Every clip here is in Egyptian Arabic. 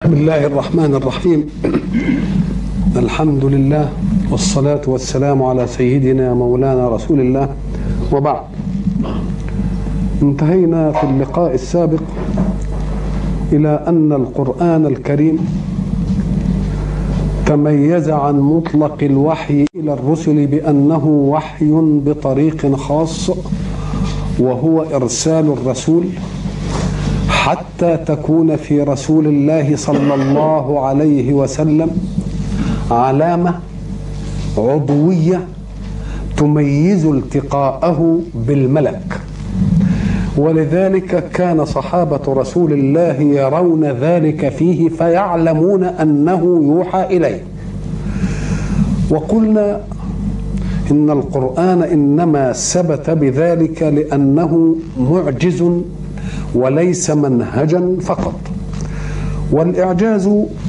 بسم الله الرحمن الرحيم الحمد لله والصلاة والسلام على سيدنا مولانا رسول الله وبعد انتهينا في اللقاء السابق إلى أن القرآن الكريم تميز عن مطلق الوحي إلى الرسل بأنه وحي بطريق خاص وهو إرسال الرسول حتى تكون في رسول الله صلى الله عليه وسلم علامه عضويه تميز التقاءه بالملك ولذلك كان صحابه رسول الله يرون ذلك فيه فيعلمون انه يوحى اليه وقلنا ان القران انما ثبت بذلك لانه معجز وليس منهجا فقط والاعجاز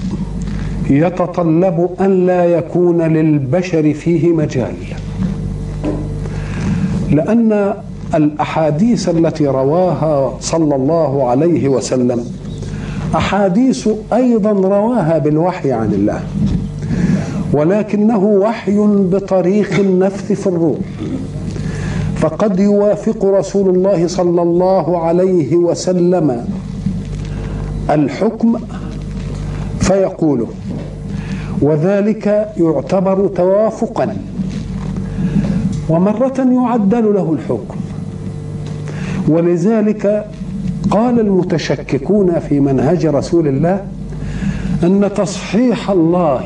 يتطلب ان لا يكون للبشر فيه مجال لان الاحاديث التي رواها صلى الله عليه وسلم احاديث ايضا رواها بالوحي عن الله ولكنه وحي بطريق النفث في الروح فقد يوافق رسول الله صلى الله عليه وسلم الحكم فيقوله وذلك يعتبر توافقا ومرة يعدل له الحكم ولذلك قال المتشككون في منهج رسول الله أن تصحيح الله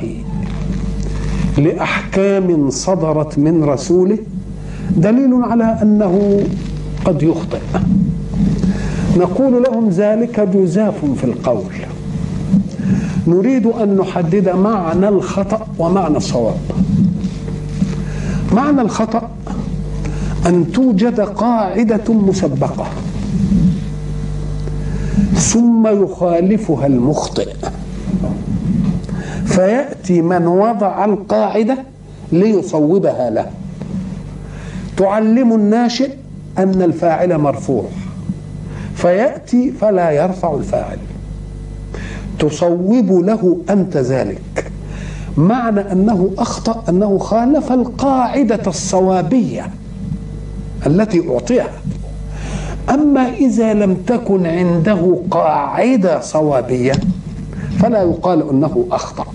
لأحكام صدرت من رسوله دليل على انه قد يخطئ نقول لهم ذلك جزاف في القول نريد ان نحدد معنى الخطا ومعنى الصواب معنى الخطا ان توجد قاعده مسبقه ثم يخالفها المخطئ فياتي من وضع القاعده ليصوبها له تعلم الناشئ أن الفاعل مرفوع فيأتي فلا يرفع الفاعل تصوب له أنت ذلك معنى أنه أخطأ أنه خالف القاعدة الصوابية التي أعطيها أما إذا لم تكن عنده قاعدة صوابية فلا يقال أنه أخطأ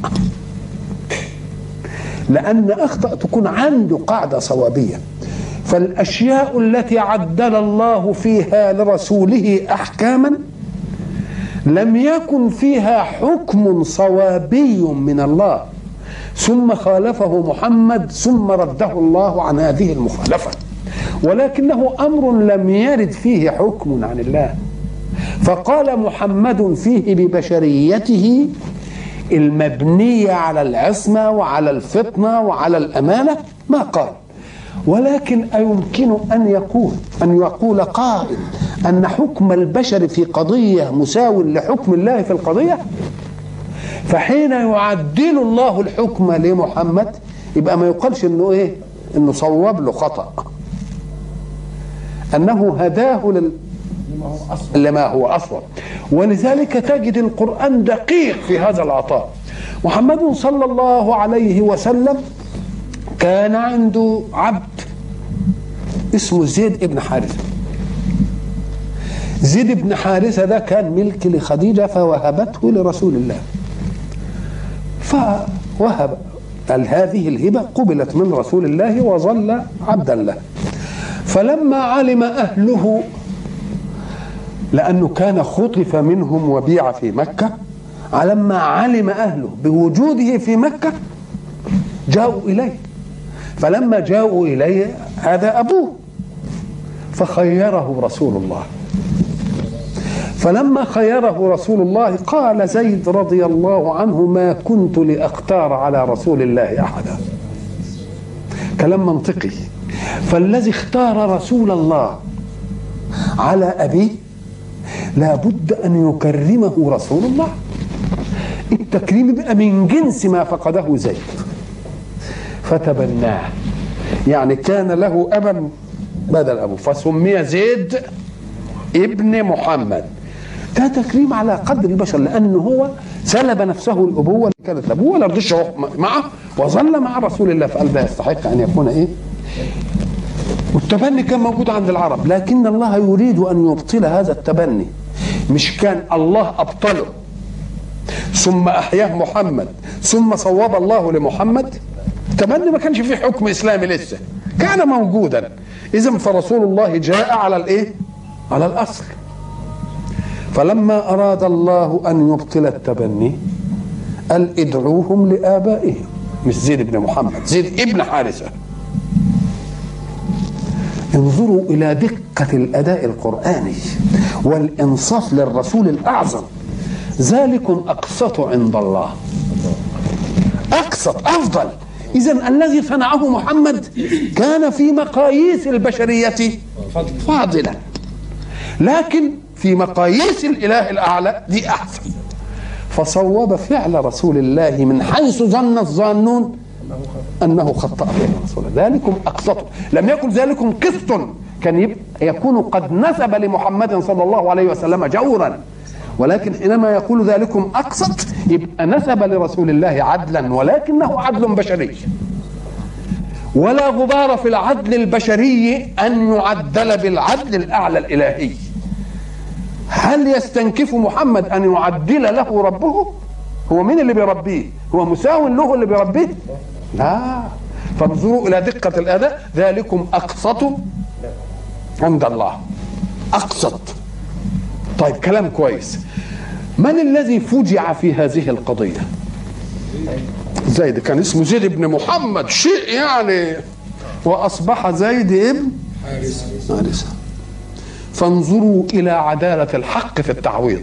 لأن أخطأ تكون عنده قاعدة صوابية فالاشياء التي عدل الله فيها لرسوله احكاما لم يكن فيها حكم صوابي من الله ثم خالفه محمد ثم رده الله عن هذه المخالفه ولكنه امر لم يرد فيه حكم عن الله فقال محمد فيه ببشريته المبنيه على العصمه وعلى الفطنه وعلى الامانه ما قال ولكن أيمكن أن يقول أن يقول قائل أن حكم البشر في قضية مساو لحكم الله في القضية فحين يعدل الله الحكم لمحمد يبقى ما يقالش انه ايه انه صوب له خطأ انه هداه لل... لما هو اصوب ولذلك تجد القرآن دقيق في هذا العطاء محمد صلى الله عليه وسلم كان عنده عبد اسمه زيد ابن حارثة زيد ابن حارثة ده كان ملك لخديجة فوهبته لرسول الله فوهب هذه الهبة قبلت من رسول الله وظل عبدا له فلما علم أهله لأنه كان خطف منهم وبيع في مكة لما علم أهله بوجوده في مكة جاءوا إليه فلما جاءوا إليه هذا أبوه فخيره رسول الله فلما خيره رسول الله قال زيد رضي الله عنه ما كنت لأختار على رسول الله أحدا كلام منطقي فالذي اختار رسول الله على أبيه لا بد أن يكرمه رسول الله التكريم يبقى من جنس ما فقده زيد فتبناه يعني كان له أبا بدل أبوه فسمي زيد ابن محمد ده تكريم على قدر البشر لأنه هو سلب نفسه الابوه اللي كانت الابوه لا رضيش معه وظل مع رسول الله فقال ده يستحق ان يكون ايه؟ والتبني كان موجود عند العرب لكن الله يريد ان يبطل هذا التبني مش كان الله ابطله ثم احياه محمد ثم صوب الله لمحمد التبني ما كانش فيه حكم اسلامي لسه كان موجودا اذا فرسول الله جاء على الايه على الاصل فلما اراد الله ان يبطل التبني قال ادعوهم لابائهم مش زيد بن محمد زيد ابن حارثه انظروا الى دقه الاداء القراني والانصاف للرسول الاعظم ذلكم اقسط عند الله اقسط افضل اذا الذي صنعه محمد كان في مقاييس البشريه فاضلا لكن في مقاييس الاله الاعلى دي احسن فصوب فعل رسول الله من حيث ظن الظانون انه خطا بين رسول الله ذلكم اقسطوا لم يكن ذلكم قسط كان يكون قد نسب لمحمد صلى الله عليه وسلم جورا ولكن حينما يقول ذلكم اقسط يبقى نسب لرسول الله عدلا ولكنه عدل بشري ولا غبار في العدل البشري ان يعدل بالعدل الاعلى الالهي هل يستنكف محمد ان يعدل له ربه هو مين اللي بيربيه هو مساو له اللي بيربيه لا فانظروا الى دقه الاداء ذلكم اقسط عند الله اقسط طيب كلام كويس من الذي فجع في هذه القضيه زيد كان اسمه زيد بن محمد شيء يعني واصبح زيد ابن حارثه فانظروا الى عداله الحق في التعويض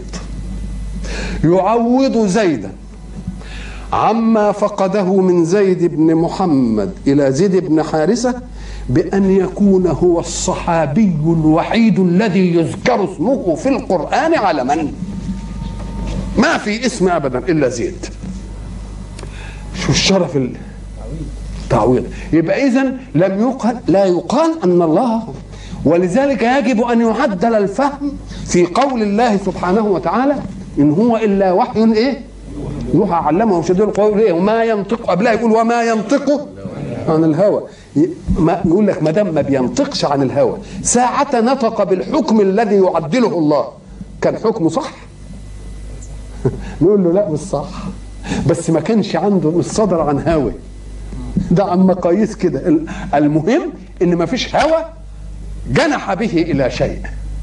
يعوض زيدا عما فقده من زيد بن محمد الى زيد بن حارثه بان يكون هو الصحابي الوحيد الذي يذكر اسمه في القران علما ما في اسم ابدا الا زيد شو الشرف التعويض يبقى اذا لم يقال لا يقال ان الله ولذلك يجب ان يعدل الفهم في قول الله سبحانه وتعالى ان هو الا وحي ايه يوحى علمه شديد القول ايه وما ينطق قبلها يقول وما ينطق عن الهوى ما يقول لك ما دام ما بينطقش عن الهوى ساعة نطق بالحكم الذي يعدله الله كان حكمه صح نقول له لا مش صح بس ما كانش عنده مش صدر عن هوى ده عن مقاييس كده المهم ان ما فيش هوى جنح به الى شيء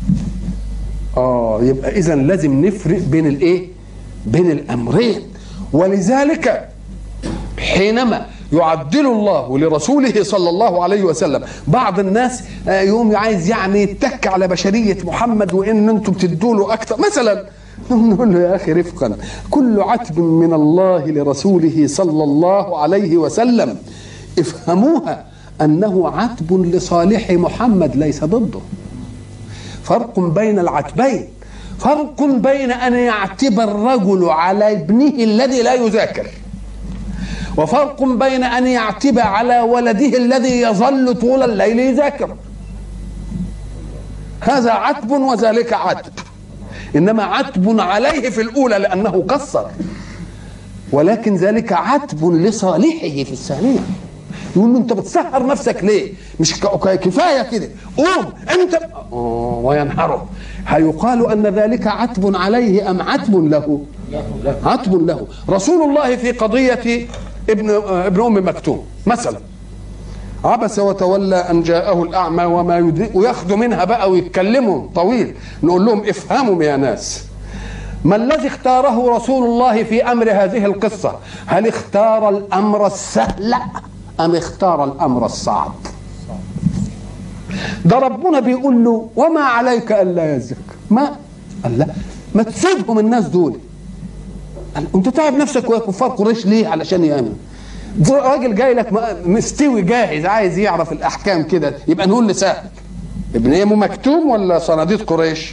اه يبقى اذا لازم نفرق بين الايه بين الامرين ولذلك حينما يعدل الله لرسوله صلى الله عليه وسلم بعض الناس يوم عايز يعني يتك على بشريه محمد وان انتم بتدوا له اكثر مثلا نقول له يا اخي رفقا كل عتب من الله لرسوله صلى الله عليه وسلم افهموها انه عتب لصالح محمد ليس ضده فرق بين العتبين فرق بين ان يعتب الرجل على ابنه الذي لا يذاكر وفرق بين ان يعتب على ولده الذي يظل طول الليل يذاكر هذا عتب وذلك عتب انما عتب عليه في الاولى لانه قصر ولكن ذلك عتب لصالحه في الثانيه يقول له انت بتسهر نفسك ليه مش كفايه كده قوم انت وينهره هيقال ان ذلك عتب عليه ام عتب له عتب له رسول الله في قضيه ابن ابن ام مكتوم مثلا عبس وتولى ان جاءه الاعمى وما يدري وياخذوا منها بقى ويتكلموا طويل نقول لهم افهموا يا ناس ما الذي اختاره رسول الله في امر هذه القصه هل اختار الامر السهل ام اختار الامر الصعب ده ربنا بيقول له وما عليك الا يزك ما قال لا ما تسيبهم الناس دول انت تعب نفسك ويا كفار قريش ليه علشان يامن راجل جاي لك مستوي جاهز عايز يعرف الاحكام كده يبقى نقول لسهل ابن ام مكتوم ولا صناديد قريش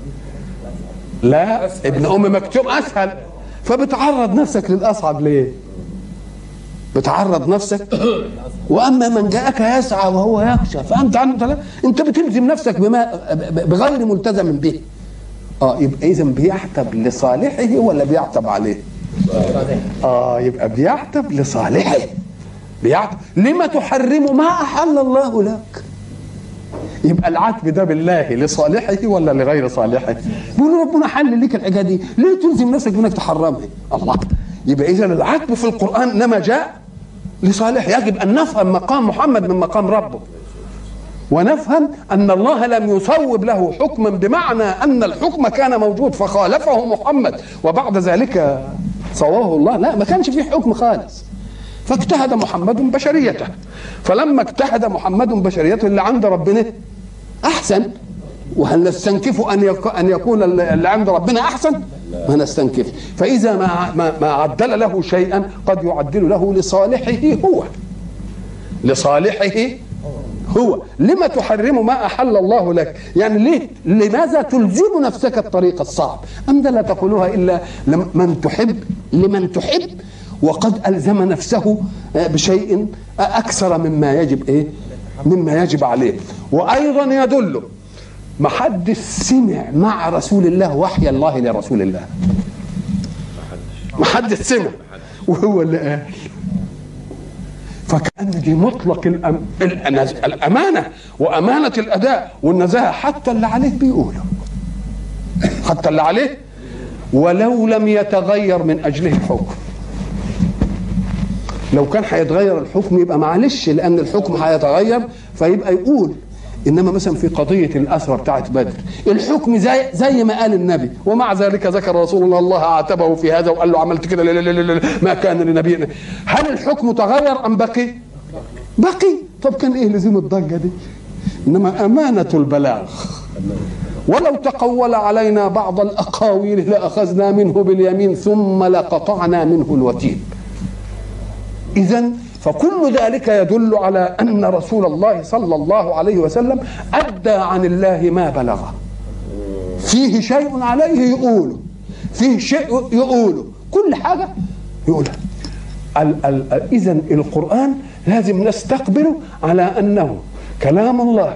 لا ابن ام مكتوم اسهل فبتعرض نفسك للاصعب ليه بتعرض نفسك واما من جاءك يسعى وهو يخشى فانت عنه انت بتلزم نفسك بما بغير ملتزم به اه يبقى اذا بيعتب لصالحه ولا بيعتب عليه اه يبقى بيعتب لصالحه بيعتب لما تحرم ما احل الله لك يبقى العتب ده بالله لصالحه ولا لغير صالحه بيقول ربنا حل لك الحاجه دي ليه تلزم نفسك بانك تحرمها الله يبقى اذا العتب في القران انما جاء لصالح يجب ان نفهم مقام محمد من مقام ربه ونفهم ان الله لم يصوب له حكما بمعنى ان الحكم كان موجود فخالفه محمد وبعد ذلك صوابه الله لا ما كانش فيه حكم خالص فاجتهد محمد بشريته فلما اجتهد محمد بشريته اللي عند ربنا احسن وهل نستنكف ان ان يكون اللي عند ربنا احسن؟ ما نستنكف فاذا ما ما, ما عدل له شيئا قد يعدل له لصالحه هو لصالحه هو لما تحرم ما احل الله لك يعني ليه لماذا تلزم نفسك الطريق الصعب ام لا تقولها الا من تحب لمن تحب وقد الزم نفسه بشيء اكثر مما يجب ايه مما يجب عليه وايضا يدل ما حدش سمع مع رسول الله وحي الله لرسول الله ما حدش سمع وهو اللي قال فكان دي مطلق الأم... الامانه وامانه الاداء والنزاهه حتى اللي عليه بيقوله حتى اللي عليه ولو لم يتغير من اجله الحكم لو كان هيتغير الحكم يبقى معلش لان الحكم هيتغير فيبقى يقول انما مثلا في قضيه الاسرى بتاعت بدر الحكم زي زي ما قال النبي ومع ذلك ذكر رسول الله الله عاتبه في هذا وقال له عملت كده لا لا لا ما كان لنبي هل الحكم تغير ام بقي؟ بقي طب كان ايه لزوم الضجه دي؟ انما امانه البلاغ ولو تقول علينا بعض الاقاويل لاخذنا منه باليمين ثم لقطعنا منه الوتين اذا فكل ذلك يدل على ان رسول الله صلى الله عليه وسلم ادى عن الله ما بلغه فيه شيء عليه يقوله فيه شيء يقوله كل حاجه يقولها اذا القران لازم نستقبله على انه كلام الله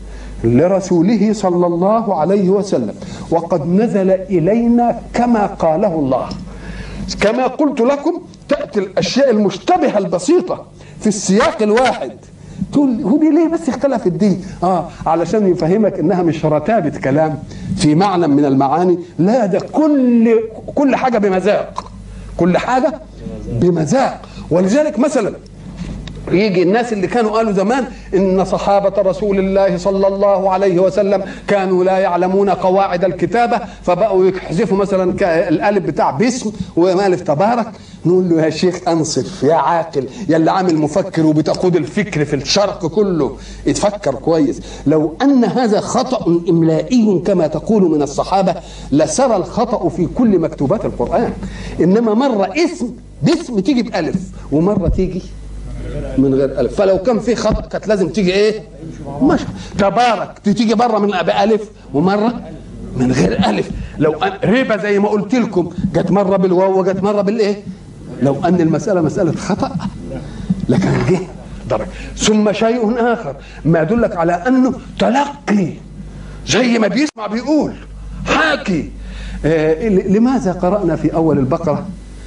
لرسوله صلى الله عليه وسلم وقد نزل الينا كما قاله الله كما قلت لكم تأتي الأشياء المشتبهة البسيطة في السياق الواحد تقول هو دي ليه بس اختلفت دي اه علشان يفهمك انها مش رتابة كلام في معنى من المعاني لا ده كل كل حاجة بمذاق كل حاجة بمذاق ولذلك مثلا يجي الناس اللي كانوا قالوا زمان ان صحابه رسول الله صلى الله عليه وسلم كانوا لا يعلمون قواعد الكتابه فبقوا يحذفوا مثلا الالف بتاع باسم والف تبارك نقول له يا شيخ انصف يا عاقل يا اللي عامل مفكر وبتقود الفكر في الشرق كله اتفكر كويس لو ان هذا خطا املائي كما تقول من الصحابه لسرى الخطا في كل مكتوبات القران انما مره اسم باسم تيجي بالف ومره تيجي من غير الف فلو كان في خطا كانت لازم تيجي ايه مش تبارك تيجي بره من بالف ومره من غير الف لو أن ربا زي ما قلت لكم جت مره بالواو وجت مره بالايه لو ان المساله مساله خطا لكن جه درجة ثم شيء اخر ما يدلك على انه تلقي زي ما بيسمع بيقول حاكي آه لماذا قرانا في اول البقره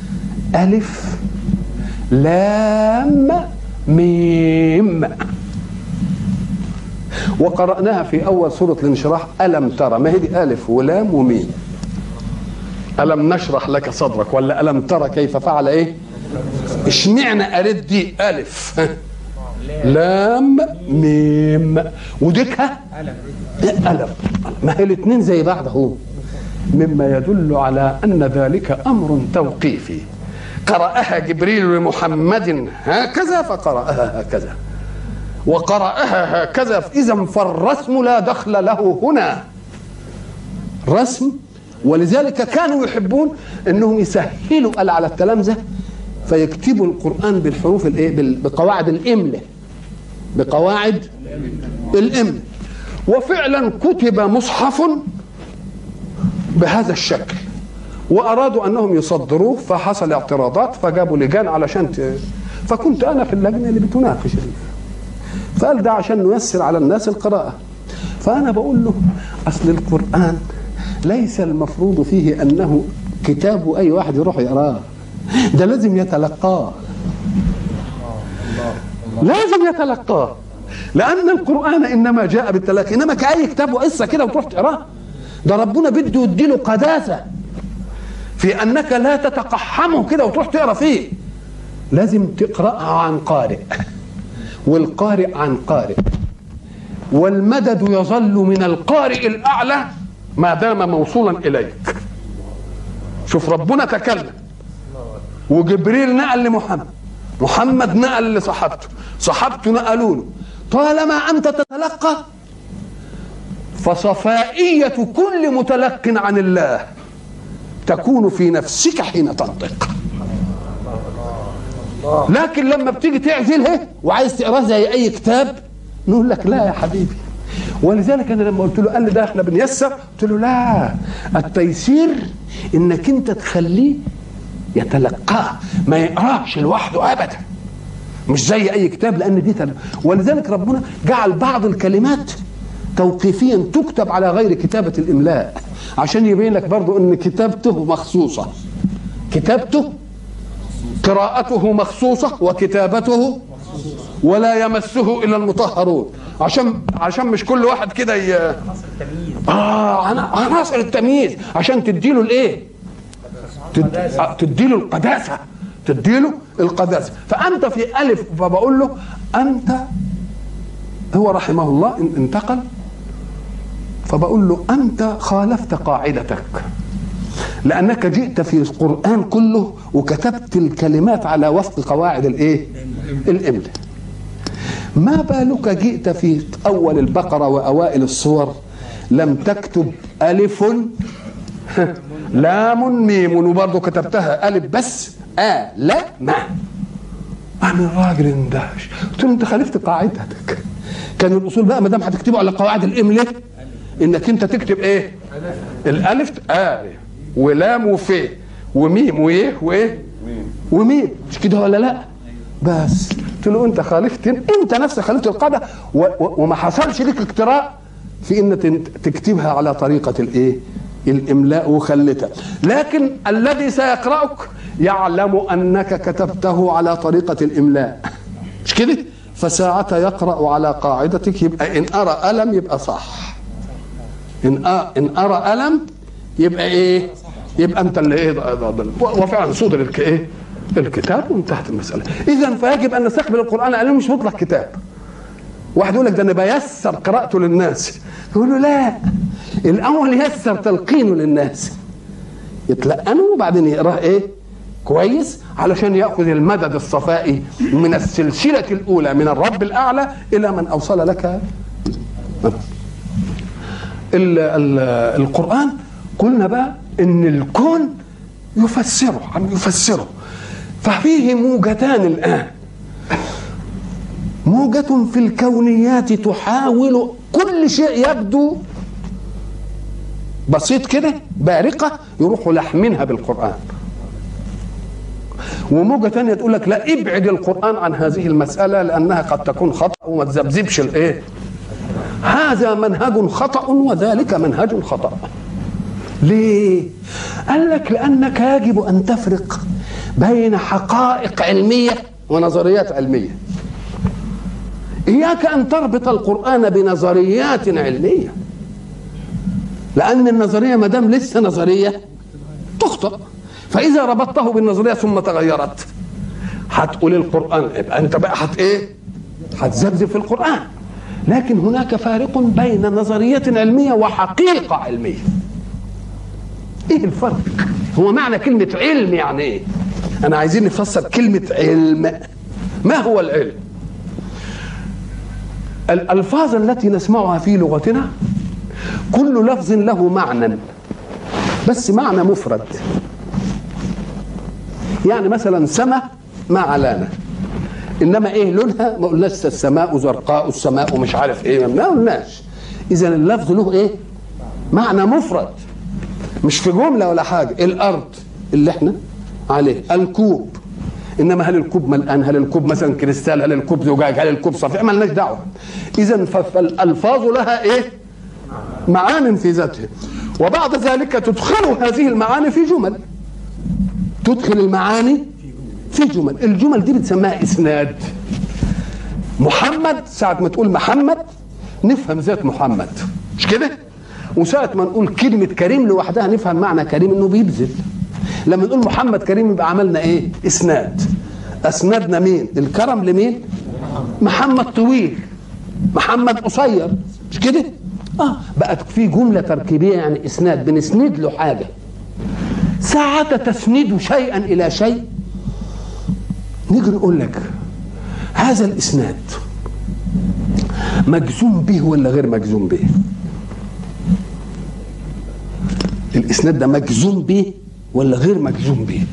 الف لام ميم وقرأناها في أول سورة الانشراح ألم ترى ما هي دي ألف ولام وميم ألم نشرح لك صدرك ولا ألم ترى كيف فعل إيه اشمعنى قالت دي ألف لام ميم وديكها ألم ما هي الاثنين زي بعض اهو مما يدل على أن ذلك أمر توقيفي قرأها جبريل لمحمد هكذا فقرأها هكذا وقرأها هكذا إذا فالرسم لا دخل له هنا رسم ولذلك كانوا يحبون انهم يسهلوا على التلامذه فيكتبوا القران بالحروف الايه بقواعد الامله بقواعد الامله وفعلا كتب مصحف بهذا الشكل وارادوا انهم يصدروه فحصل اعتراضات فجابوا لجان علشان ت... فكنت انا في اللجنه اللي بتناقش فقال ده عشان نيسر على الناس القراءه فانا بقول له اصل القران ليس المفروض فيه انه كتاب اي واحد يروح يقراه ده لازم يتلقاه لازم يتلقاه لأن القرآن إنما جاء بالتلقي إنما كأي كتاب وقصة كده وتروح تقراه ده ربنا بده يديله قداسة في أنك لا تتقحمه كده وتروح تقرا فيه لازم تقرأها عن قارئ والقارئ عن قارئ والمدد يظل من القارئ الأعلى ما دام موصولا إليك شوف ربنا تكلم وجبريل نقل لمحمد محمد نقل لصحابته صحابته نقلوا له طالما انت تتلقى فصفائية كل متلق عن الله تكون في نفسك حين تنطق لكن لما بتيجي تعزلها وعايز تقراه زي اي كتاب نقول لك لا يا حبيبي ولذلك انا لما قلت له قال لي ده احنا بنيسر قلت له لا التيسير انك انت تخليه يتلقاه ما يقراش لوحده ابدا مش زي اي كتاب لان دي تل... ولذلك ربنا جعل بعض الكلمات توقيفيا تكتب على غير كتابه الاملاء عشان يبين لك برضو ان كتابته مخصوصه كتابته قراءته مخصوصه وكتابته ولا يمسه الا المطهرون عشان عشان مش كل واحد كده ي... اه عناصر التمييز عشان تديله الايه تد... آه، تديله القداسه تديله القداسه فانت في الف فبقول له انت هو رحمه الله انتقل فبقول له انت خالفت قاعدتك لانك جئت في القران كله وكتبت الكلمات على وفق قواعد الايه الاملاء ما بالك جئت في اول البقره واوائل الصور لم تكتب الف لام ميم وبرضه كتبتها الف بس آ لا ما أنا الراجل اندهش قلت له أنت خالفت قاعدتك كان الأصول بقى ما دام هتكتبه على قواعد الإملة إنك أنت تكتب إيه؟ الألف آ ولام وف وميم وإيه وإيه؟ وميم مش كده ولا لا؟ بس قلت له أنت خالفت أنت نفسك خالفت القاعدة وما حصلش لك اقتراء في ان تكتبها على طريقه الايه الاملاء وخلتها لكن الذي سيقراك يعلم انك كتبته على طريقه الاملاء مش كده فساعة يقرأ على قاعدتك يبقى إن أرى ألم يبقى صح إن أ... إن أرى ألم يبقى إيه؟ يبقى أنت اللي إيه وفعلا صدر الك إيه؟ الكتاب وانتهت المسألة إذا فيجب أن نستقبل القرآن على مش مطلق كتاب واحد يقول لك ده أنا بيسر قراءته للناس يقول له لا الاول يسر تلقينه للناس يتلقنه وبعدين يقراه ايه كويس علشان ياخذ المدد الصفائي من السلسله الاولى من الرب الاعلى الى من اوصل لك ال ال القران قلنا بقى ان الكون يفسره عم يفسره ففيه موجتان الان موجة في الكونيات تحاول كل شيء يبدو بسيط كده بارقة يروحوا لحمينها بالقرآن وموجة ثانية تقول لك لا ابعد القرآن عن هذه المسألة لأنها قد تكون خطأ وما تذبذبش الإيه هذا منهج خطأ وذلك منهج خطأ ليه؟ قال لك لأنك يجب أن تفرق بين حقائق علمية ونظريات علمية إياك أن تربط القرآن بنظريات علمية لأن النظرية ما دام لسه نظرية تخطئ فإذا ربطته بالنظرية ثم تغيرت هتقول القرآن يبقى أنت بقى هت إيه؟ هتذبذب في القرآن لكن هناك فارق بين نظرية علمية وحقيقة علمية ايه الفرق هو معنى كلمة علم يعني ايه انا عايزين نفسر كلمة علم ما هو العلم الألفاظ التي نسمعها في لغتنا كل لفظ له معنى بس معنى مفرد يعني مثلا سما ما علانة انما ايه لونها ما قلناش السماء زرقاء السماء مش عارف ايه ما قلناش اذا اللفظ له ايه معنى مفرد مش في جمله ولا حاجه الارض اللي احنا عليه الكوب انما هل الكوب ملقان هل الكوب مثلا كريستال هل الكوب زجاج هل الكوب صفيح مالناش دعوه اذا فالالفاظ لها ايه معان في ذاتها وبعد ذلك تدخل هذه المعاني في جمل تدخل المعاني في جمل الجمل دي بتسميها اسناد محمد ساعة ما تقول محمد نفهم ذات محمد مش كده وساعة ما نقول كلمة كريم لوحدها نفهم معنى كريم انه بيبذل لما نقول محمد كريم يبقى عملنا ايه اسناد اسندنا مين الكرم لمين محمد طويل محمد قصير مش كده اه بقت في جملة تركيبية يعني اسناد بنسند له حاجة ساعة تسند شيئا إلى شيء نيجي نقول لك هذا الإسناد مجزوم به ولا غير مجزوم به الإسناد ده مجزوم به ولا غير مجزوم به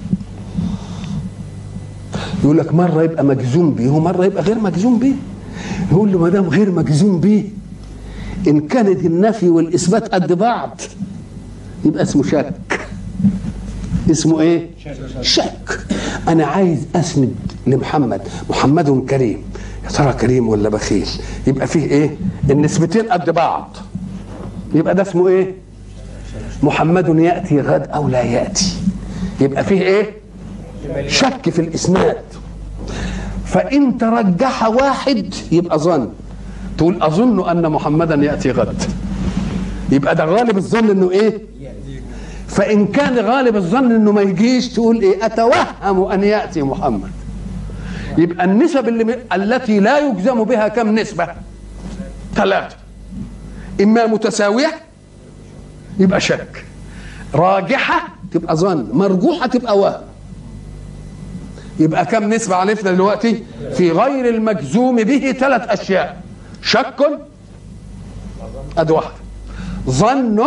يقول لك مرة يبقى مجزوم به ومرة يبقى غير مجزوم به يقول له ما دام غير مجزوم به إن كانت النفي والإثبات قد بعض يبقى اسمه شك اسمه ايه شك انا عايز اسند لمحمد محمد كريم يا ترى كريم ولا بخيل يبقى فيه ايه النسبتين قد بعض يبقى ده اسمه ايه محمد ياتي غد او لا ياتي يبقى فيه ايه شك في الاسناد فان ترجح واحد يبقى ظن تقول اظن ان محمدا ياتي غد يبقى ده غالب الظن انه ايه فإن كان غالب الظن إنه ما يجيش تقول إيه أتوهم أن يأتي محمد يبقى النسب اللي التي لا يجزم بها كم نسبة ثلاثة إما متساوية يبقى شك راجحة تبقى ظن مرجوحة تبقى وهم يبقى كم نسبة عرفنا دلوقتي في غير المجزوم به ثلاث أشياء شك أد واحدة ظن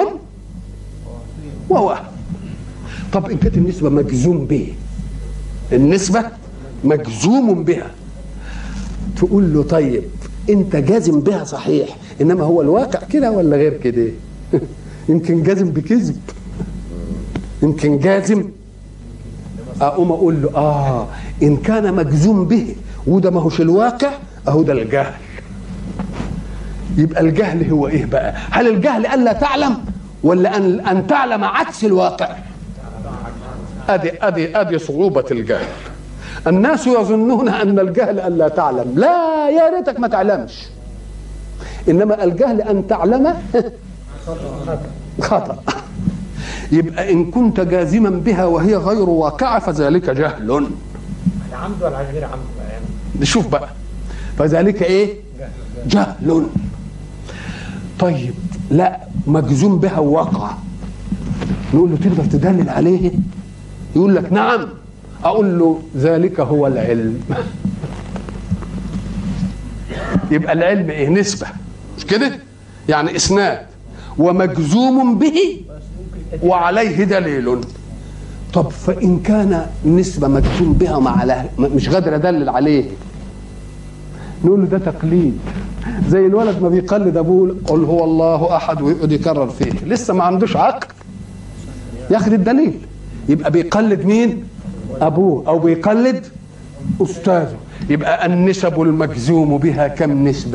ووهم طب ان كانت النسبه مجزوم به النسبه مجزوم بها تقول له طيب انت جازم بها صحيح انما هو الواقع كده ولا غير كده يمكن جازم بكذب يمكن جازم اقوم اقول له اه ان كان مجزوم به وده ما هوش الواقع اهو ده الجهل يبقى الجهل هو ايه بقى هل الجهل الا تعلم ولا ان ان تعلم عكس الواقع ادي ادي ادي صعوبه الجهل الناس يظنون ان الجهل ان لا تعلم لا يا ريتك ما تعلمش انما الجهل ان تعلم خطا يبقى ان كنت جازما بها وهي غير واقعه فذلك جهل عمد ولا غير عمد نشوف بقى فذلك ايه جهل طيب لا مجزوم بها وواقع نقول له تقدر تدلل عليه يقول لك نعم اقول له ذلك هو العلم يبقى العلم ايه نسبه مش كده يعني اسناد ومجزوم به وعليه دليل طب فان كان نسبه مجزوم بها مع مش قادر ادلل عليه نقول له ده تقليد زي الولد ما بيقلد ابوه قل هو الله احد ويقعد يكرر فيه لسه ما عندوش عقل ياخد الدليل يبقى بيقلد مين ابوه او بيقلد استاذه يبقى النسب المجزوم بها كم نسبه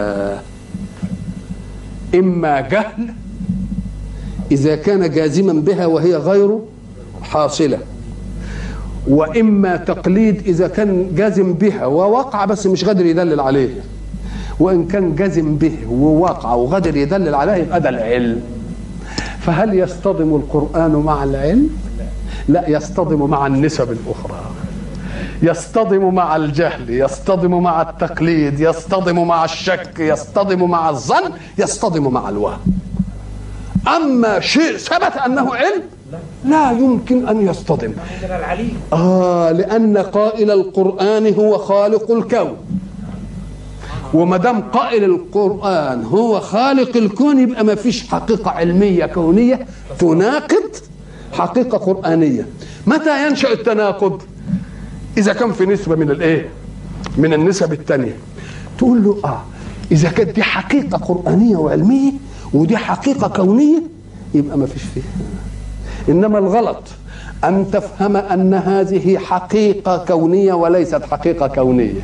اما جهل اذا كان جازما بها وهي غير حاصله واما تقليد اذا كان جازم بها ووقع بس مش قادر يدلل عليه وان كان جزم به ووقع وقدر يدلل عليه يبقى ده العلم فهل يصطدم القران مع العلم لا يصطدم مع النسب الاخرى يصطدم مع الجهل يصطدم مع التقليد يصطدم مع الشك يصطدم مع الظن يصطدم مع الوهم اما شيء ثبت انه علم لا يمكن ان يصطدم اه لان قائل القران هو خالق الكون وما دام قائل القرآن هو خالق الكون يبقى ما فيش حقيقة علمية كونية تناقض حقيقة قرآنية متى ينشأ التناقض إذا كان في نسبة من الإيه من النسب الثانية تقول له آه إذا كانت دي حقيقة قرآنية وعلمية ودي حقيقة كونية يبقى ما فيش فيها إنما الغلط أن تفهم أن هذه حقيقة كونية وليست حقيقة كونية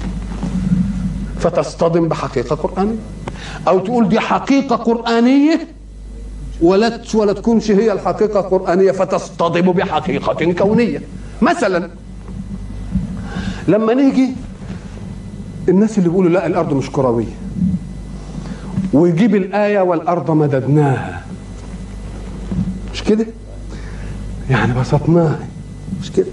فتصطدم بحقيقه قرانيه او تقول دي حقيقه قرانيه ولا ولا تكونش هي الحقيقه القرانيه فتصطدم بحقيقه كونيه مثلا لما نيجي الناس اللي بيقولوا لا الارض مش كرويه ويجيب الايه والارض مددناها مش كده يعني بسطناها مش كده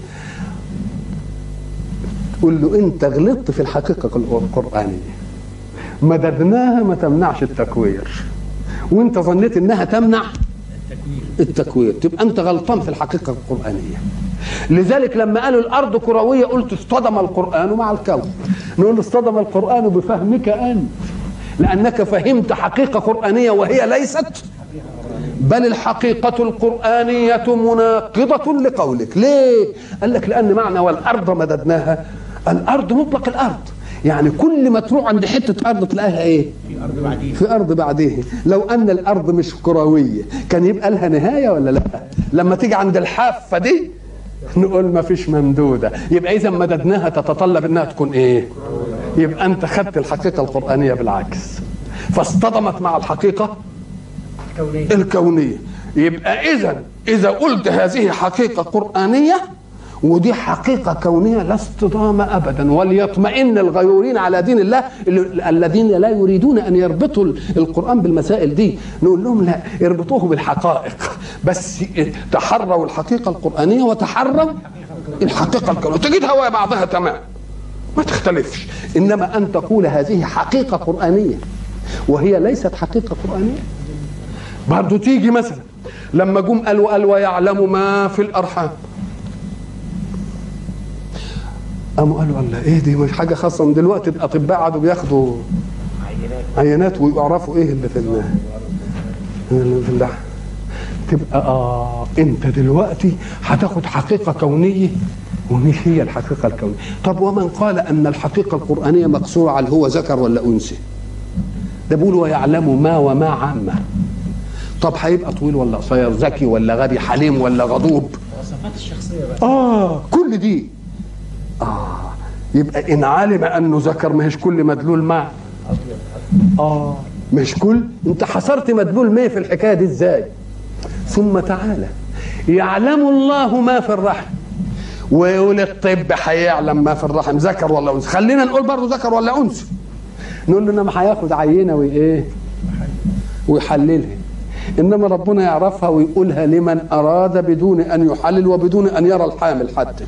تقول له انت غلطت في الحقيقه القرانيه مددناها ما تمنعش التكوير وانت ظنيت انها تمنع التكوير تبقى انت غلطان في الحقيقه القرانيه لذلك لما قالوا الارض كرويه قلت اصطدم القران مع الكون نقول اصطدم القران بفهمك انت لانك فهمت حقيقه قرانيه وهي ليست بل الحقيقة القرآنية مناقضة لقولك ليه؟ قال لك لأن معنى والأرض مددناها الأرض مطلق الأرض يعني كل ما تروح عند حتة أرض تلاقيها إيه؟ في ارض بعدين في أرض بعديه لو أن الأرض مش كروية كان يبقى لها نهاية ولا لا لما تيجي عند الحافة دي نقول ما فيش ممدودة يبقى إذا مددناها تتطلب إنها تكون إيه يبقى أنت خدت الحقيقة القرآنية بالعكس فاصطدمت مع الحقيقة كونية الكونية يبقى إذا إذا قلت هذه حقيقة قرآنية ودي حقيقة كونية لا اصطدام أبدا وليطمئن الغيورين على دين الله اللي- الذين لا يريدون أن يربطوا القرآن بالمسائل دي نقول لهم لا اربطوه بالحقائق بس تحروا الحقيقة القرآنية وتحروا الحقيقة الكونية تجدها ويا بعضها تمام ما تختلفش إنما أن تقول هذه حقيقة قرآنية وهي ليست حقيقة قرآنية برضو تيجي مثلا لما جم قالوا قال ويعلم ما في الارحام قاموا قالوا الله ايه دي مش حاجه خاصه من دلوقتي الاطباء قعدوا بياخدوا عينات عينات ويعرفوا ايه اللي في ال- اللي في اللحم تبقى اه انت دلوقتي هتاخد حقيقه كونيه ومش هي الحقيقه الكونيه طب ومن قال ان الحقيقه القرانيه مقصوره على هو ذكر ولا انثى ده بيقول ويعلم ما وما عامه طب هيبقى طويل ولا قصير ذكي ولا غبي حليم ولا غضوب وصفات الشخصية بقى اه كل دي اه يبقى ان علم انه ذكر ما هيش كل مدلول مع اه مش كل انت حصرت مدلول ما في الحكايه دي ازاي ثم تعالى يعلم الله ما في الرحم ويقول الطب هيعلم ما في الرحم ذكر ولا انثى خلينا نقول برضه ذكر ولا انثى نقول له انما هياخد عينه وايه ويحللها انما ربنا يعرفها ويقولها لمن اراد بدون ان يحلل وبدون ان يرى الحامل حتى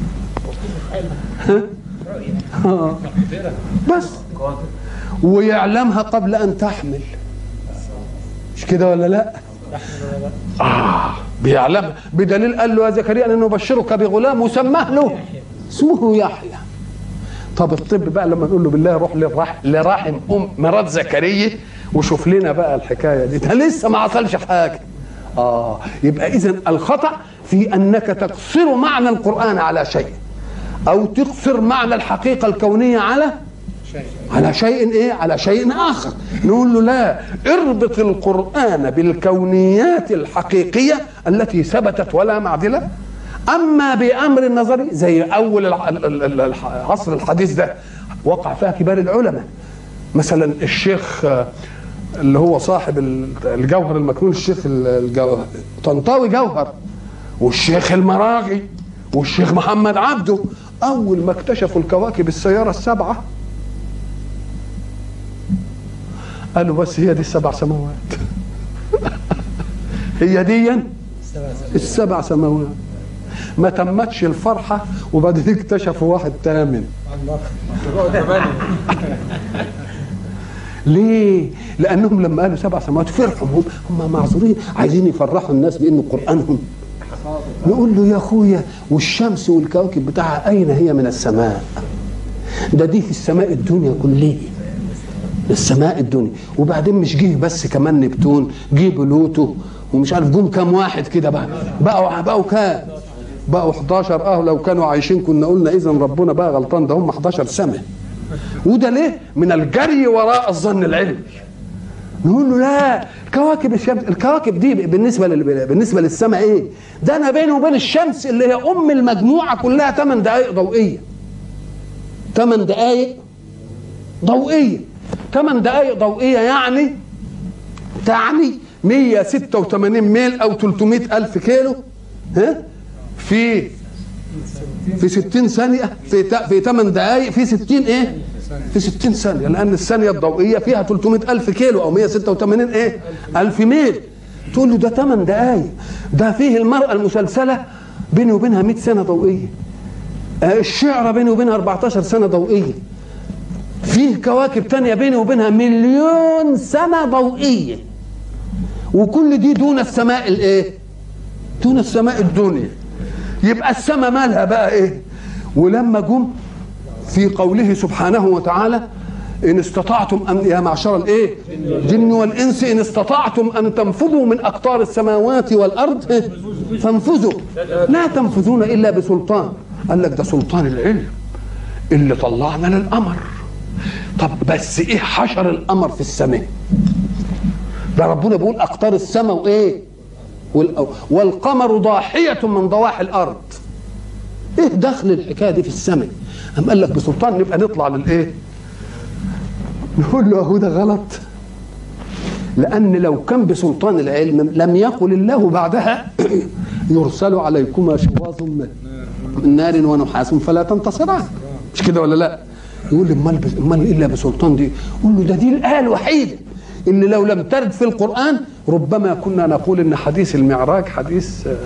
آه. بس ويعلمها قبل ان تحمل مش كده ولا لا آه بيعلمها بدليل قال له يا زكريا ان نبشرك بغلام وسماه له اسمه يحيى طب الطب بقى لما نقول له بالله روح للرح... لرحم ام مرات زكريا وشوف لنا بقى الحكايه دي ده لسه ما حصلش حاجه اه يبقى اذا الخطا في انك تقصر معنى القران على شيء او تقصر معنى الحقيقه الكونيه على شيء على شيء ايه على شيء اخر نقول له لا اربط القران بالكونيات الحقيقيه التي ثبتت ولا معدله اما بامر النظري زي اول الع- ال- ال- ال- العصر الحديث ده وقع فيها كبار العلماء مثلا الشيخ آه، اللي هو صاحب ال- الجوهر المكنون الشيخ ال- الجو- طنطاوي جوهر والشيخ المراغي والشيخ محمد عبده اول ما اكتشفوا الكواكب السياره السبعه قالوا بس هي دي السبع سماوات هي دي سبع سبع السبع سماوات ما تمتش الفرحة وبعدين اكتشفوا واحد تامن الله ليه؟ لأنهم لما قالوا سبع سماوات فرحوا هم هم معذورين عايزين يفرحوا الناس بأنه قرآنهم نقول له يا أخويا والشمس والكواكب بتاعها أين هي من السماء؟ ده دي في السماء الدنيا كلها السماء الدنيا وبعدين مش جه بس كمان نبتون جه بلوتو ومش عارف جم كام واحد كده بقى بقوا بقوا كام بقوا 11 اه لو كانوا عايشين كنا قلنا اذا ربنا بقى غلطان ده هم 11 سنه وده ليه من الجري وراء الظن العلمي نقول له لا كواكب الشمس الكواكب دي بالنسبه لل... بالنسبه للسماء ايه ده انا بينه وبين الشمس اللي هي ام المجموعه كلها 8 دقائق ضوئيه 8 دقائق ضوئيه 8 دقائق ضوئيه يعني تعني 186 ميل او 300 الف كيلو ها في في 60 ثانيه في تا- في 8 دقائق في 60 ايه في 60 ثانيه لان الثانيه الضوئيه فيها 300 الف كيلو او 186 ايه الف ميل تقول له ده 8 دقائق ده فيه المراه المسلسله بيني وبينها 100 سنه ضوئيه آه، الشعره بيني وبينها 14 سنه ضوئيه فيه كواكب تانية بيني وبينها مليون سنة ضوئية وكل دي دون السماء الايه دون السماء الدنيا يبقى السماء مالها بقى ايه ولما جم في قوله سبحانه وتعالى ان استطعتم ان يا معشر الايه الجن والانس ان استطعتم ان تنفذوا من اقطار السماوات والارض إيه؟ فانفذوا لا تنفذون الا بسلطان قال لك ده سلطان العلم اللي طلعنا للقمر طب بس ايه حشر القمر في السماء ده ربنا بيقول اقطار السماء وايه وال- والقمر ضاحية من ضواحي الارض ايه دخل الحكايه دي في السماء قام قال لك بسلطان نبقى نطلع للايه نقول له هو ده غلط لان لو كان بسلطان العلم لم يقل الله بعدها يرسل عليكما شواظ من من نار ونحاس فلا تنتصران مش كده ولا لا يقول لي امال بس- امال الا بسلطان دي يقول له ده دي الايه الوحيده اللي لو لم ترد في القران ربما كنا نقول ان حديث المعراج حديث آه،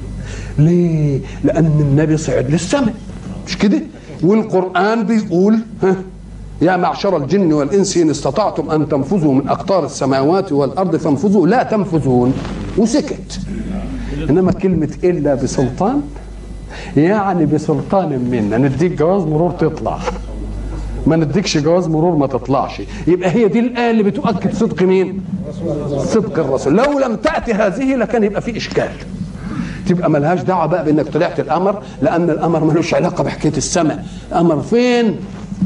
ليه لان النبي صعد للسماء مش كده والقران بيقول ها يا معشر الجن والانس ان استطعتم ان تنفذوا من اقطار السماوات والارض فانفذوا لا تنفذون وسكت انما كلمه الا بسلطان يعني بسلطان منا نديك جواز مرور تطلع ما نديكش جواز مرور ما تطلعش يبقى هي دي الايه اللي بتؤكد صدق مين صدق الرسول لو لم تاتي هذه لكان يبقى في اشكال تبقى ملهاش دعوه بقى بانك طلعت القمر لان القمر ملوش علاقه بحكايه السماء القمر فين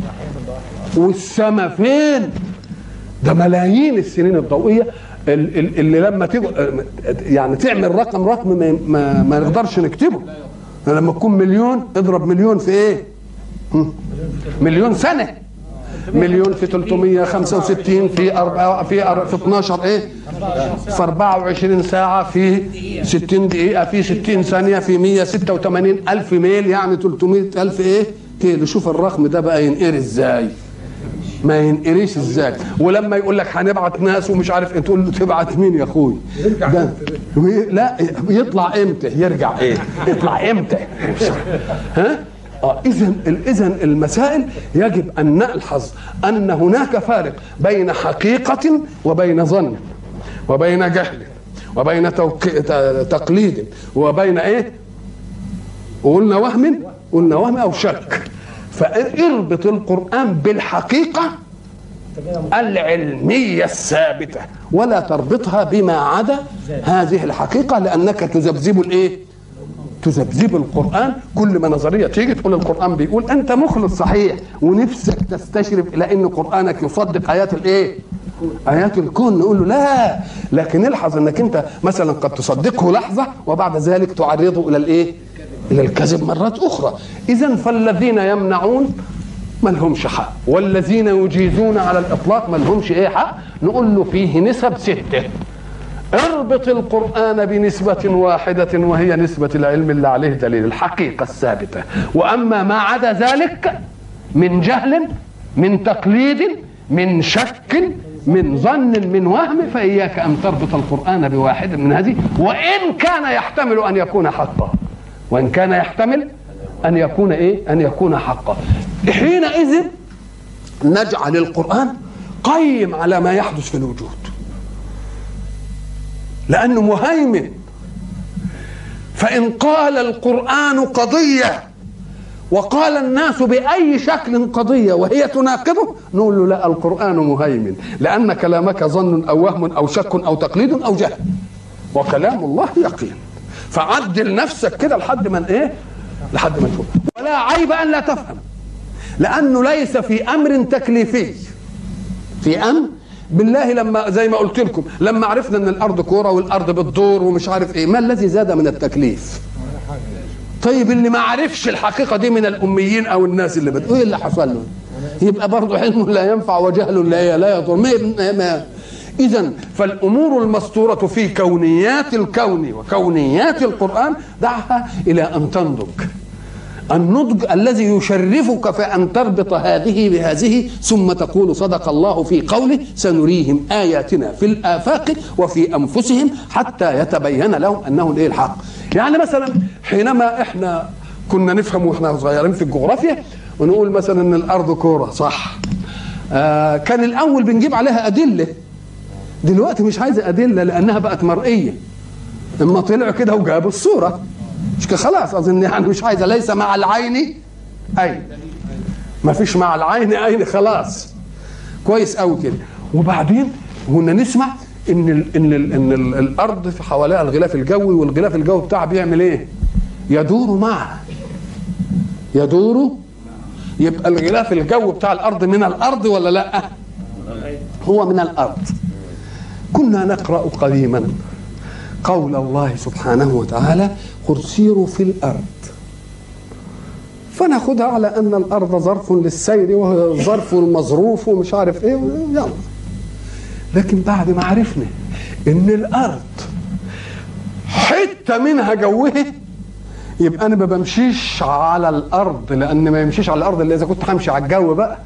والسماء فين ده ملايين السنين الضوئيه ال- ال- اللي لما تج... يعني تعمل رقم رقم ما, ما, ما نقدرش نكتبه لما تكون مليون اضرب مليون في ايه هم؟ مليون سنه مليون في 365 في أربعة في أر- في 12 ايه في 24 ساعة في 60 دقيقة في 60 ثانية في 186 ألف ميل يعني 300 ألف ايه كيلو شوف الرقم ده بقى ينقري ازاي ما ينقريش ازاي ولما يقول لك هنبعت ناس ومش عارف ايه تقول له تبعت مين يا اخوي ده وي- لا يطلع امتى يرجع ايه يطلع امتى ها اه اذا اذا المسائل يجب ان نلحظ ان هناك فارق بين حقيقه وبين ظن وبين جهل وبين توك... ت- تقليد وبين ايه وقلنا وهم قلنا وهم او شك فاربط القران بالحقيقه العلميه الثابته ولا تربطها بما عدا هذه الحقيقه لانك تذبذب الايه تذبذب القران كل ما نظريه تيجي تقول القران بيقول انت مخلص صحيح ونفسك تستشرف الى ان قرانك يصدق ايات الايه ايات الكون نقول له لا لكن الحظ انك انت مثلا قد تصدقه لحظه وبعد ذلك تعرضه الى الايه الى الكذب مرات اخرى اذا فالذين يمنعون ما لهمش حق والذين يجيزون على الاطلاق ما لهمش ايه حق نقول له فيه نسب سته اربط القرآن بنسبة واحدة وهي نسبة العلم اللي عليه دليل الحقيقة الثابتة وأما ما عدا ذلك من جهل من تقليد من شك من ظن من وهم فإياك أن تربط القرآن بواحد من هذه وإن كان يحتمل أن يكون حقا وإن كان يحتمل أن يكون إيه أن يكون حقا حينئذ نجعل القرآن قيم على ما يحدث في الوجود لأنه مهيمن فإن قال القرآن قضية وقال الناس بأي شكل قضية وهي تناقضه نقول له لا القرآن مهيمن لأن كلامك ظن أو وهم أو شك أو تقليد أو جهل وكلام الله يقين فعدل نفسك كده لحد من ايه لحد ما تفهم ولا عيب ان لا تفهم لانه ليس في امر تكليفي في امر بالله لما زي ما قلت لكم لما عرفنا ان الارض كوره والارض بتدور ومش عارف ايه ما الذي زاد من التكليف طيب اللي ما عرفش الحقيقه دي من الاميين او الناس اللي بتقول ايه اللي حصل له يبقى برضه علم لا ينفع وجهل لا لا يضر ما, ما اذا فالامور المسطوره في كونيات الكون وكونيات القران دعها الى ان تنضج النضج الذي يشرفك في أن تربط هذه بهذه ثم تقول صدق الله في قوله سنريهم آياتنا في الآفاق وفي أنفسهم حتى يتبين لهم أنه الإيه الحق يعني مثلا حينما إحنا كنا نفهم واحنا صغيرين في الجغرافيا ونقول مثلا ان الارض كوره صح آه كان الاول بنجيب عليها ادله دلوقتي مش عايزه ادله لانها بقت مرئيه اما طلعوا كده وجابوا الصوره مش كده خلاص اظن يعني مش عايزه ليس مع العين عين ما فيش مع العين عين خلاص كويس قوي كده وبعدين كنا نسمع ان ال ان ال ان ال الارض في حواليها الغلاف الجوي والغلاف الجوي بتاعها بيعمل ايه؟ يدور معه يدور يبقى الغلاف الجوي بتاع الارض من الارض ولا لا؟ هو من الارض كنا نقرا قديما قول الله سبحانه وتعالى قل سيروا في الارض فناخدها على ان الارض ظرف للسير وهو ظرف المظروف ومش عارف ايه يلا لكن بعد ما عرفنا ان الارض حته منها جوها يبقى انا ما بمشيش على الارض لان ما يمشيش على الارض الا اذا كنت همشي على الجو بقى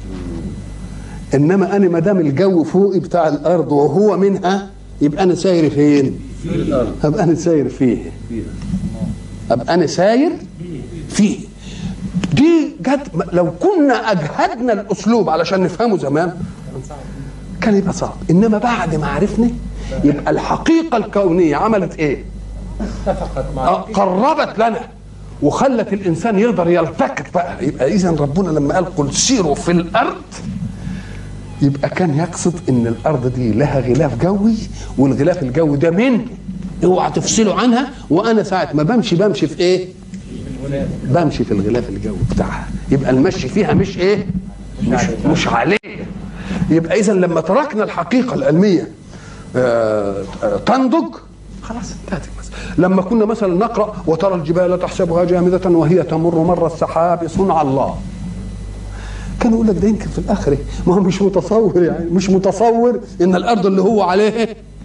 انما انا ما دام الجو فوقي بتاع الارض وهو منها يبقى انا ساير فين؟ في الارض ابقى انا ساير فيه فيها ابقى انا ساير فيه دي جت لو كنا اجهدنا الاسلوب علشان نفهمه زمان كان يبقى صعب انما بعد ما عرفنا يبقى الحقيقه الكونيه عملت ايه؟ اتفقت مع آه، قربت لنا وخلت الانسان يقدر يلتقط بقى يبقى اذا ربنا لما قال قل سيروا في الارض يبقى كان يقصد ان الارض دي لها غلاف جوي والغلاف الجوي ده مني اوعى تفصلوا عنها وانا ساعه ما بمشي بمشي في ايه؟ بمشي في الغلاف الجوي بتاعها يبقى المشي فيها مش ايه؟ مش, مش عليه يبقى اذا لما تركنا الحقيقه العلميه آه، آه، تنضج خلاص انتهت المسألة لما كنا مثلا نقرا وترى الجبال تحسبها جامده وهي تمر مر السحاب صنع الله كان يقول لك ده يمكن في الاخره ما هو مش متصور يعني مش متصور ان الارض اللي هو عليها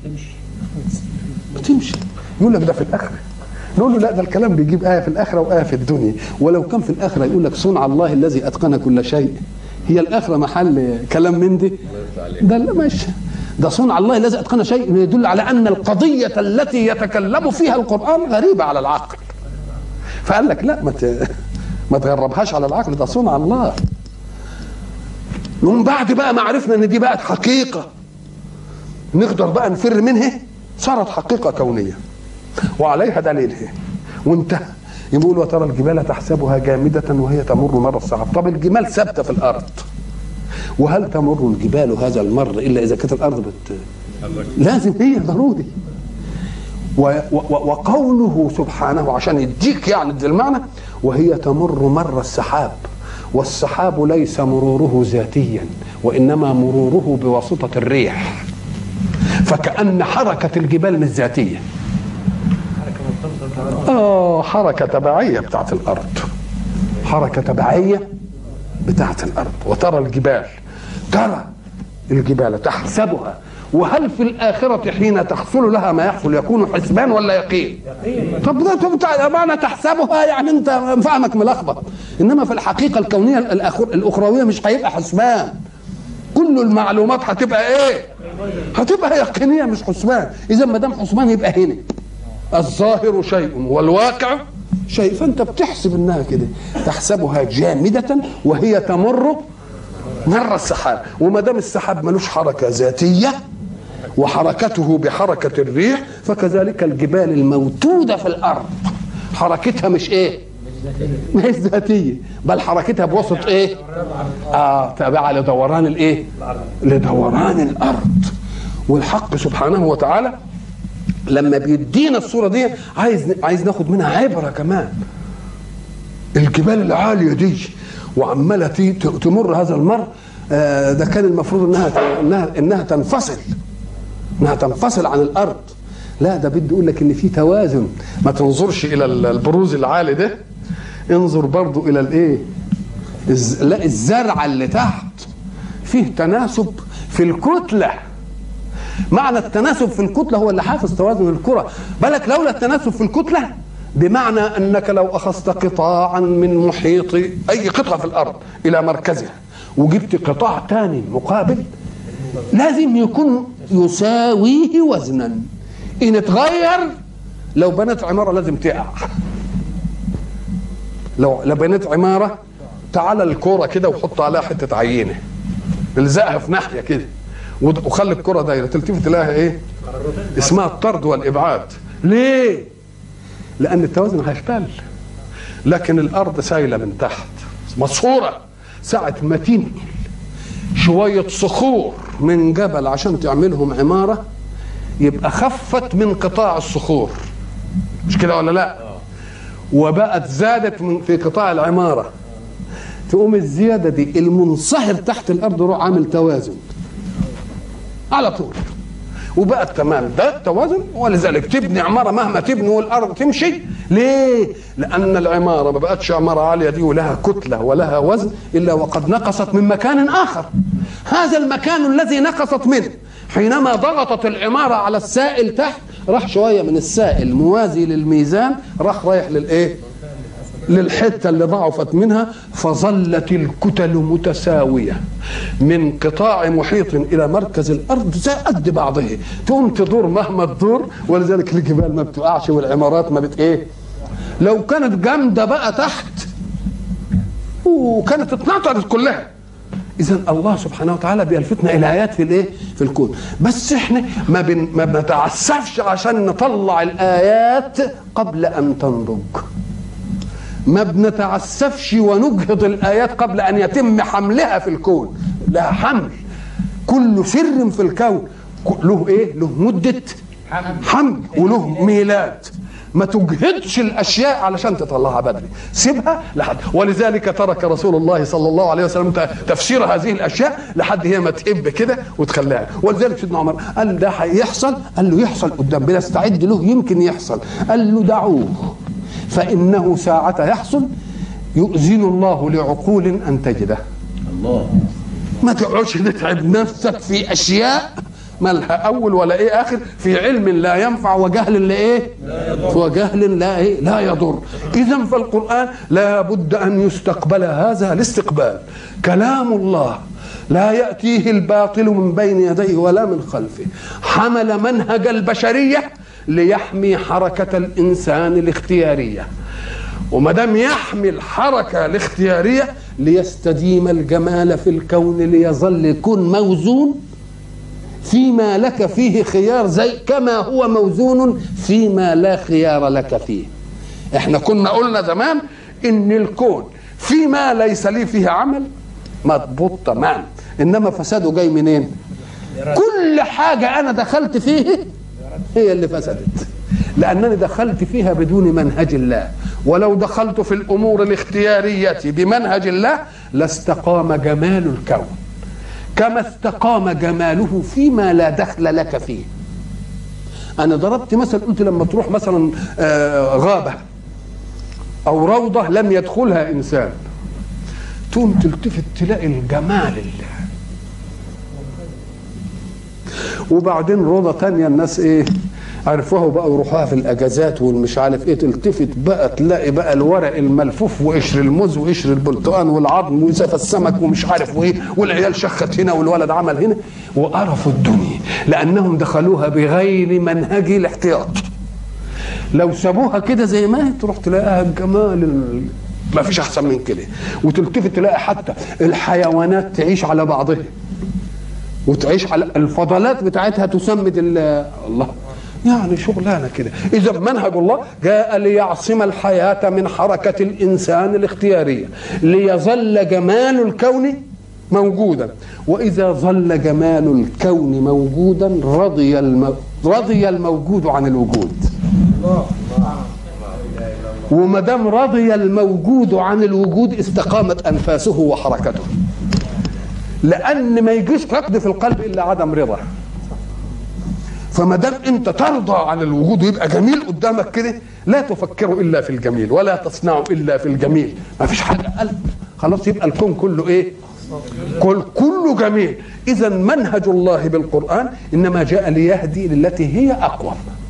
بتمشي يقول لك ده في الاخره نقول له لا ده الكلام بيجيب ايه في الاخره وايه في الدنيا ولو كان في الاخره يقول لك صنع الله الذي اتقن كل شيء هي الاخره محل كلام من دي ده لا ماشي ده صنع الله الذي اتقن شيء يدل على ان القضيه التي يتكلم فيها القران غريبه على العقل فقال لك لا ما ت- ما تغربهاش على العقل ده صنع الله ومن بعد بقى ما عرفنا ان دي بقت حقيقه نقدر بقى نفر منها صارت حقيقه كونيه وعليها دليلها وانتهى يقول وترى الجبال تحسبها جامدة وهي تمر مر السحاب طب الجمال ثابتة في الأرض وهل تمر الجبال هذا المر إلا إذا كانت الأرض بت... لازم هي ضروري و... و... وقوله سبحانه عشان يديك يعني دي المعنى وهي تمر مر السحاب والسحاب ليس مروره ذاتيا وإنما مروره بواسطة الريح فكأن حركة الجبال مش ذاتية اه حركة تبعية بتاعت الأرض حركة تبعية بتاعت الأرض وترى الجبال ترى الجبال تحسبها وهل في الآخرة حين تحصل لها ما يحصل يكون حسبان ولا يقين؟ طب ده طب بتاع- معنى تحسبها يعني انت فهمك ملخبط انما في الحقيقة الكونية الأخر- الأخروية مش هيبقى حسبان كل المعلومات هتبقى ايه؟ هتبقى يقينية مش حسبان إذا ما دام حسبان يبقى هنا الظاهر شيء والواقع شيء فانت بتحسب انها كده تحسبها جامده وهي تمر مر السحاب وما دام السحاب ملوش حركه ذاتيه وحركته بحركه الريح فكذلك الجبال الموجوده في الارض حركتها مش ايه مش ذاتيه بل حركتها بوسط ايه اه تابعه لدوران الايه لدوران الارض والحق سبحانه وتعالى لما بيدينا الصوره دي عايز عايز ناخد منها عبره كمان الجبال العاليه دي وعماله تي- ت- تمر هذا المر آه، ده كان المفروض انها ت- انها انها تنفصل انها تنفصل عن الارض لا ده بده يقول لك ان في توازن ما تنظرش الى ال- البروز العالي ده انظر برضو الى الايه الز- لا الزرع اللي تحت فيه تناسب في الكتله معنى التناسب في الكتله هو اللي حافظ توازن الكره بالك لولا التناسب في الكتله بمعنى انك لو اخذت قطاعا من محيط اي قطعه في الارض الى مركزها وجبت قطاع ثاني مقابل لازم يكون يساويه وزنا ان اتغير لو بنيت عماره لازم تقع لو لو بنيت عماره تعال الكوره كده وحط عليها حته عينه الزقها في ناحيه كده ود- وخلي الكره دايره تلتفت تلاقيها ايه؟ اسمها الطرد والابعاد ليه؟ لان التوازن هيختل لكن الارض سايله من تحت مصهوره ساعه ما تنقل شويه صخور من جبل عشان تعملهم عماره يبقى خفت من قطاع الصخور مش كده ولا لا وبقت زادت من في قطاع العماره تقوم الزياده دي المنصهر تحت الارض يروح عامل توازن على طول وبقت تمام ده التوازن ولذلك تبني عماره مهما تبني والارض تمشي ليه؟ لان العماره ما بقتش عماره عاليه دي ولها كتله ولها وزن الا وقد نقصت من مكان اخر هذا المكان الذي نقصت منه حينما ضغطت العماره على السائل تحت راح شويه من السائل موازي للميزان راح رايح للايه؟ للحته اللي ضعفت منها فظلت الكتل متساويه من قطاع محيط الى مركز الارض زي قد بعضها تقوم تدور مهما تدور ولذلك الجبال ما بتقعش والعمارات ما بت ايه لو كانت جامده بقى تحت وكانت اتنطرت كلها اذا الله سبحانه وتعالى بيلفتنا الى ايات في الايه في الكون بس احنا ما, بن ما بنتعسفش عشان نطلع الايات قبل ان تنضج ما بنتعسفش ونجهض الآيات قبل أن يتم حملها في الكون لا حمل كل سر في الكون له إيه له مدة حمل وله ميلاد ما تجهدش الاشياء علشان تطلعها بدري سيبها لحد ولذلك ترك رسول الله صلى الله عليه وسلم تفسير هذه الاشياء لحد هي ما تئب كده وتخليها ولذلك سيدنا عمر قال ده هيحصل قال له يحصل قدام بنستعد له يمكن يحصل قال له دعوه فإنه ساعة يحصل يؤذن الله لعقول أن تجده الله ما تقعدش تتعب نفسك في أشياء ما لها أول ولا إيه آخر في علم لا ينفع وجهل لا إيه وجهل لا إيه لا يضر إذا فالقرآن لا بد أن يستقبل هذا الاستقبال كلام الله لا يأتيه الباطل من بين يديه ولا من خلفه حمل منهج البشرية ليحمي حركة الإنسان الاختيارية وما دام يحمي الحركة الاختيارية ليستديم الجمال في الكون ليظل يكون موزون فيما لك فيه خيار زي كما هو موزون فيما لا خيار لك فيه احنا كنا قلنا زمان ان الكون فيما ليس لي فيه عمل مضبوط تمام انما فساده جاي منين كل حاجة انا دخلت فيه هي اللي فسدت لأنني دخلت فيها بدون منهج الله ولو دخلت في الأمور الاختيارية بمنهج الله لاستقام جمال الكون كما استقام جماله فيما لا دخل لك فيه أنا ضربت مثل قلت لما تروح مثلا آه، غابة أو روضة لم يدخلها إنسان تقوم تلتفت تلاقي الجمال اللي وبعدين روضه تانية الناس ايه عرفوها وبقوا يروحوها في الاجازات والمش عارف ايه تلتفت بقى تلاقي بقى الورق الملفوف وقشر الموز وقشر البرتقال والعظم وزف السمك ومش عارف وايه والعيال شخت هنا والولد عمل هنا وقرفوا الدنيا لانهم دخلوها بغير منهج الاحتياط لو سابوها كده زي ما هي تروح تلاقيها الجمال ال- ما فيش احسن من كده وتلتفت تلاقي حتى الحيوانات تعيش على بعضها وتعيش على الفضلات بتاعتها تسمد ال- الله يعني شغلانه كده اذا منهج الله جاء ليعصم الحياه من حركه الانسان الاختياريه ليظل جمال الكون موجودا واذا ظل جمال الكون موجودا رضي الم... رضي الموجود عن الوجود وما دام رضي الموجود عن الوجود استقامت انفاسه وحركته لان ما يجيش ركض في القلب الا عدم رضا فما دام انت ترضى عن الوجود ويبقى جميل قدامك كده لا تفكر الا في الجميل ولا تصنع الا في الجميل ما فيش حاجه قلب خلاص يبقى الكون كله ايه كل كله جميل اذا منهج الله بالقران انما جاء ليهدي للتي هي اقوم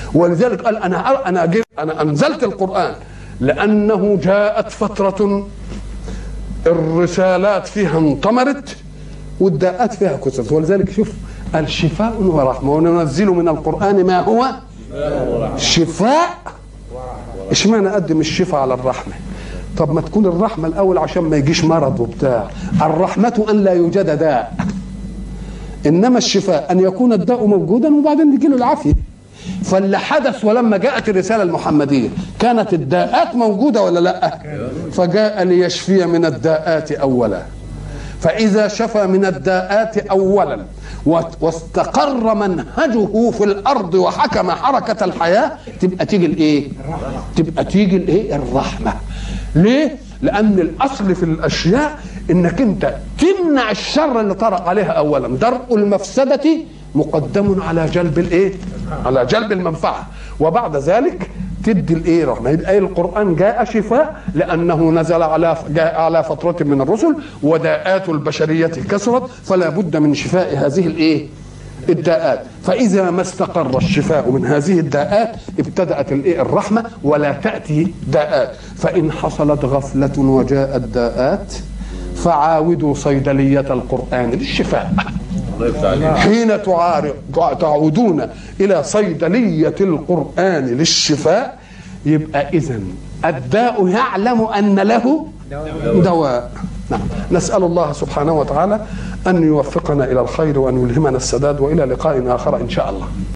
ولذلك قال انا انا أجيب انا انزلت القران لانه جاءت فتره الرسالات فيها انطمرت والداءات فيها كثرت ولذلك شوف الشفاء ورحمه وننزل من القران ما هو شفاء اشمعنى اقدم الشفاء على الرحمه طب ما تكون الرحمه الاول عشان ما يجيش مرض وبتاع الرحمه ان لا يوجد داء انما الشفاء ان يكون الداء موجودا وبعدين يجي له العافيه فاللي حدث ولما جاءت الرساله المحمديه كانت الداءات موجوده ولا لا فجاء ليشفي من الداءات اولا فاذا شفى من الداءات اولا واستقر منهجه في الارض وحكم حركه الحياه تبقى تيجي الايه تبقى تيجي الايه الرحمه ليه لان الاصل في الاشياء انك انت تمنع الشر اللي طرأ عليها اولا درء المفسده مقدم على جلب الايه على جلب المنفعه وبعد ذلك تدي الايه رحمه يبقى القران جاء شفاء لانه نزل على جاء على فتره من الرسل وداءات البشريه كثرت فلا بد من شفاء هذه الايه الداءات فاذا ما استقر الشفاء من هذه الداءات ابتدات الايه الرحمه ولا تاتي داءات فان حصلت غفله وجاءت داءات فعاودوا صيدليه القران للشفاء حين تعارض تعودون الى صيدليه القران للشفاء يبقى اذا الداء يعلم ان له دواء نعم نسال الله سبحانه وتعالى ان يوفقنا الى الخير وان يلهمنا السداد والى لقاء اخر ان شاء الله